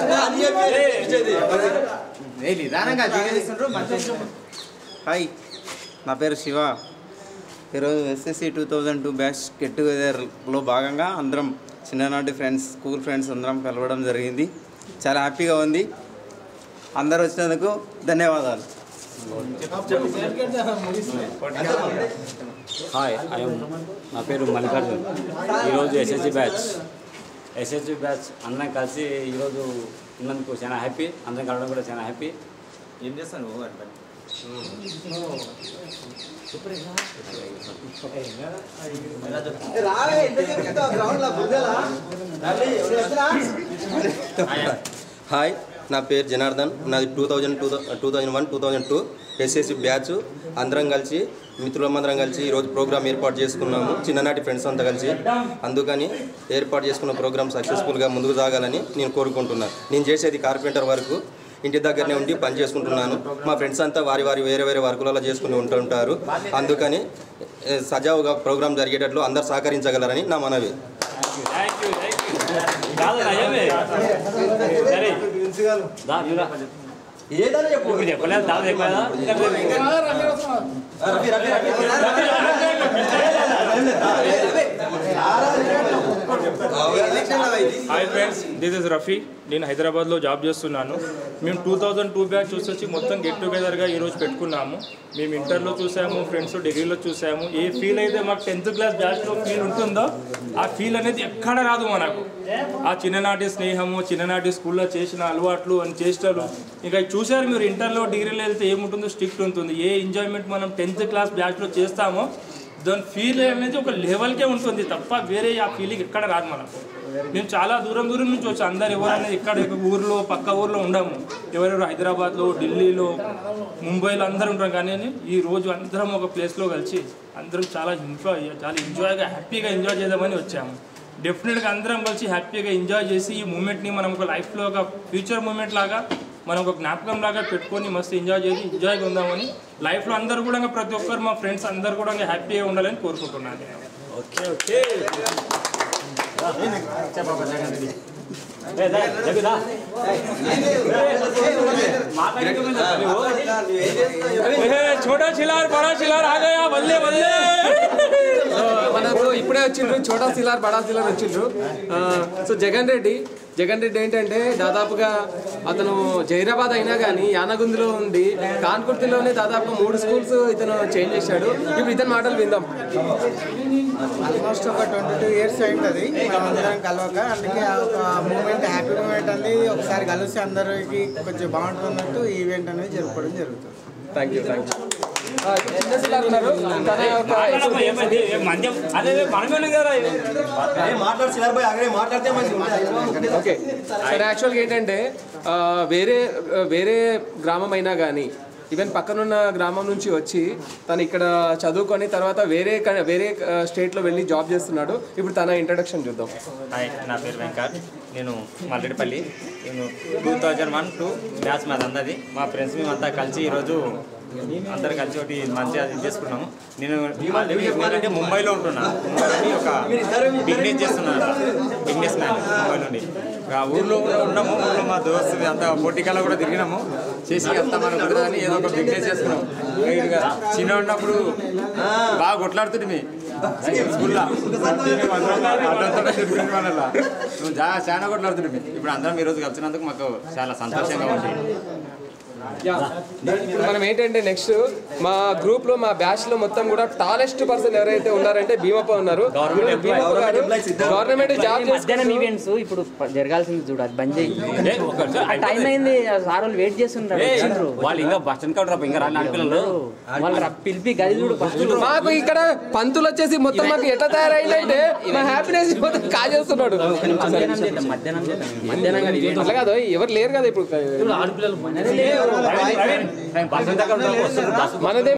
Hi నా పేరు శివ ఈరోజు SSC two thousand two batch get టుగెదర్లో భాగంగా అందరం చిన్ననాటి ఫ్రెండ్స్ స్కూల్ ఫ్రెండ్స్ అందరం కలవడం జరిగింది చాలా హ్యాపీగా ఉంది అందరు వచ్చినందుకు ధన్యవాదాలు హాయ్ ఐఎమ్ నా పేరు మల్లికార్జున్ ఈరోజు ఎస్ఎస్సి బ్యాచ్ ఎస్ఎస్సి బ్యాచ్ అందరం కలిసి ఈరోజు ఉన్నందుకు చాలా హ్యాపీ అందరం కలవడం కూడా చాలా హ్యాపీ ఏం చేస్తాను హాయ్ నా పేరు జనార్దన్ నాది two thousand two two thousand one two thousand two SSC batch అందరం కలిసి మిత్రులందరం కలిసి ఈరోజు ప్రోగ్రామ్ ఏర్పాటు చేసుకున్నాము చిన్ననాటి ఫ్రెండ్స్ అంతా కలిసి అందుకని ఏర్పాటు చేసుకున్న ప్రోగ్రామ్ సక్సెస్ఫుల్గా ముందుకు సాగాలని నేను కోరుకుంటున్నాను నేను చేసేది కార్పెంటర్ వరకు ఇంటి దగ్గరనే ఉండి పని చేసుకుంటున్నాను మా ఫ్రెండ్స్ అంతా వారి వారి వేరే వేరే వర్కులలో చేసుకుని ఉంటుంటారు అందుకని ఏ, సజావుగా ప్రోగ్రామ్ జరిగేటట్లు అందరు సహకరించగలరని నా మనవి థ్యాంక్ యూ థ్యాంక్ యూ కాదు అయ్యమే సరే దా, నువ్వు రా. ఇప్పుడు చెప్పలేదు దాదా చెప్పలేదా hi friends this is Rafi నేను హైదరాబాద్లో జాబ్ చేస్తున్నాను మేము టూ థౌజండ్ టూ బ్యాచ్ చూసొచ్చి మొత్తం గెట్ టుగెదర్గా ఈరోజు పెట్టుకున్నాము మేము ఇంటర్లో చూసాము ఫ్రెండ్స్ డిగ్రీలో చూసాము ఏ ఫీల్ అయితే మాకు టెన్త్ క్లాస్ బ్యాచ్లో ఫీల్ ఉంటుందో ఆ ఫీల్ అనేది ఎక్కడ రాదు మనకు ఆ చిన్ననాటి స్నేహము చిన్ననాటి స్కూల్లో చేసిన అలవాట్లు అని చేష్టలు ఇంకా చూసారు మీరు ఇంటర్లో డిగ్రీలో వెళ్తే ఏముంటుందో స్ట్రిక్ట్ ఉంటుంది ఏ ఎంజాయ్మెంట్ మనం టెన్త్ క్లాస్ బ్యాచ్లో చేస్తామో దాని ఫీల్ అనేది ఒక లెవెల్కే ఉంటుంది తప్ప వేరే ఆ ఫీలింగ్ ఎక్కడ రాదు మనకు మేము చాలా దూరం దూరం నుంచి వచ్చి అందరు ఎవరైనా ఇక్కడ ఒక ఊర్లో పక్క ఊర్లో ఉండము ఎవరెవరు హైదరాబాద్లో ఢిల్లీలో ముంబైలో అందరూ ఉంటాం కానీ ఈ రోజు అందరం ఒక ప్లేస్లో కలిసి అందరం చాలా ఎంజాయ్ చాలా ఎంజాయ్గా హ్యాపీగా ఎంజాయ్ చేద్దామని వచ్చాము డెఫినెట్గా అందరం కలిసి హ్యాపీగా ఎంజాయ్ చేసి ఈ మూమెంట్ని మనం ఒక లైఫ్లో ఒక ఫ్యూచర్ మూమెంట్ లాగా మనం ఒక జ్ఞాపకం లాగా పెట్టుకొని మస్తు ఎంజాయ్ చేసి ఎంజాయ్గా ఉందామని లైఫ్లో అందరూ కూడా ప్రతి ఒక్కరు మా ఫ్రెండ్స్ అందరూ కూడా హ్యాపీగా ఉండాలని కోరుకుంటున్నాను నేను. ఓకే ఓకే ఏ, దా, జగ్గు దా. ఏ, छोटा चिलार बड़ा चिलार आ गया बल्ले बल्ले మనకు ఇప్పుడే వచ్చిండ్రు చోటా సిలార్ బడా సిలార్ వచ్చిండ్రు ఆ, సో జగన్ రెడ్డి జగన్ రెడ్డి ఏంటంటే దాదాపుగా అతను జైరాబాద్ అయినా కానీ యానగుందిలో ఉండి కాన్కుర్తిలోనే దాదాపుగా మూడు స్కూల్స్ ఇతను చేంజ్ చేశాడు ఇప్పుడు ఇతని మాటలు విందాం ఆల్మోస్ట్ ఒక ట్వంటీ టూ ఇయర్స్ అయింది అందరం కలవక అందుకే ఆ ఒక మూమెంట్ హ్యాపీ మూమెంట్ అనేది ఒకసారి కలిసి అందరికి కొంచెం బాగుంటున్నట్టు ఈ ఈవెంట్ అనేది జరుపుకోవడం జరుగుతుంది థ్యాంక్ యూ థ్యాంక్ యూ చిన్న సిలార్ ఉన్నారు తన యొక్క మాట్లాడమ్మా, ఏమైంది? ఏ మంద్యం? అదే అదే మనమేనే కదా మాట్లాడు సిలర్ బాయ్ అక్కడే మాట్లాడితే మంచిది ఓకే సరే యాక్చువల్గా ఏంటంటే ఆ, వేరే ఆ, వేరే గ్రామం అయినా కానీ ఈవెన్ పక్కనున్న గ్రామం నుంచి వచ్చి తను ఇక్కడ చదువుకొని తర్వాత వేరే క- వేరే ఆ, స్టేట్లో వెళ్ళి జాబ్ చేస్తున్నాడు ఇప్పుడు తన ఇంట్రడక్షన్ చూద్దాం హాయ్ నా పేరు వెంకట్ నేను మల్లెడిపల్లి నేను two thousand one two batch మాది అందది మా ఫ్రెండ్స్ మేమంతా కలిసి ఈరోజు అందరు కలిసి ఒకటి మంచిగా ఇది చేసుకున్నాము నేను మళ్ళీ ఏంటంటే ముంబైలో ఉంటున్నా ముంబైలో ఒక బిజినెస్ చేస్తున్నాను బిజినెస్ మ్యాన్ ముంబై నుండి ఆ ఊర్లో కూడా ఉన్నాము ఊర్లో మా దోస్తు అంతా పొట్టికల్లా కూడా తిరిగినాము చేసి అంతా మనం కుదరదని ఏదో ఒక బిజినెస్ చేసుకున్నాం ఇక చిన్న ఉన్నప్పుడు బాగా కొట్లాడుతుంది స్కూల్లో అడ్డంతో తిరుగుతుంది వాళ్ళ నువ్వు జా- చాలా కొట్లాడుతుంది ఇప్పుడు అందరం ఈరోజు కలిసినందుకు మాకు చాలా సంతోషంగా ఉంది యా ఇప్పుడు మనం ఏంటంటే నెక్స్ట్ మా గ్రూప్ లో మా బ్యాచ్ లో మొత్తం కూడా టాలెస్ట్ పర్సన్ ఎవరైతే ఉన్నారంటే భీమప్ప ఉన్నారు భీమప్ప గారు గవర్నమెంట్ జాబ్ మధ్యాహ్నం ఈవెంట్స్ ఇప్పుడు ప- జరగాల్సింది చూడు అది బంద్ చేయి ఆ టైం అయింది ఆ సార్ వాళ్ళు వెయిట్ చేస్తుంటారు వచ్చిండ్రు వాళ్ళు ఇంకా బస్ స్టాండ్ కాడ ఇంకా రాని ఆడపిల్లలు వాళ్ళు రా- పిలిపి గది చూడు ఫస్ట్ మాకు ఇక్కడ పంతులు వచ్చేసి మొత్తం మాకు ఎట్లా తయారైందంటే మా హ్యాపీనెస్ మొత్తం కాజేస్తున్నాడు మధ్యాహ్నం చేద్దాం మధ్యాహ్నం చేద్దాం మధ్యాహ్నం కాదు event. అట్లా కాదు ఎవరు లేరు కదా ఇప్పుడు ఆడపిల్లలు మనదే లేరు. బస్ స్టాండ్ దగ్గర వస్తుంది బస్ మనదే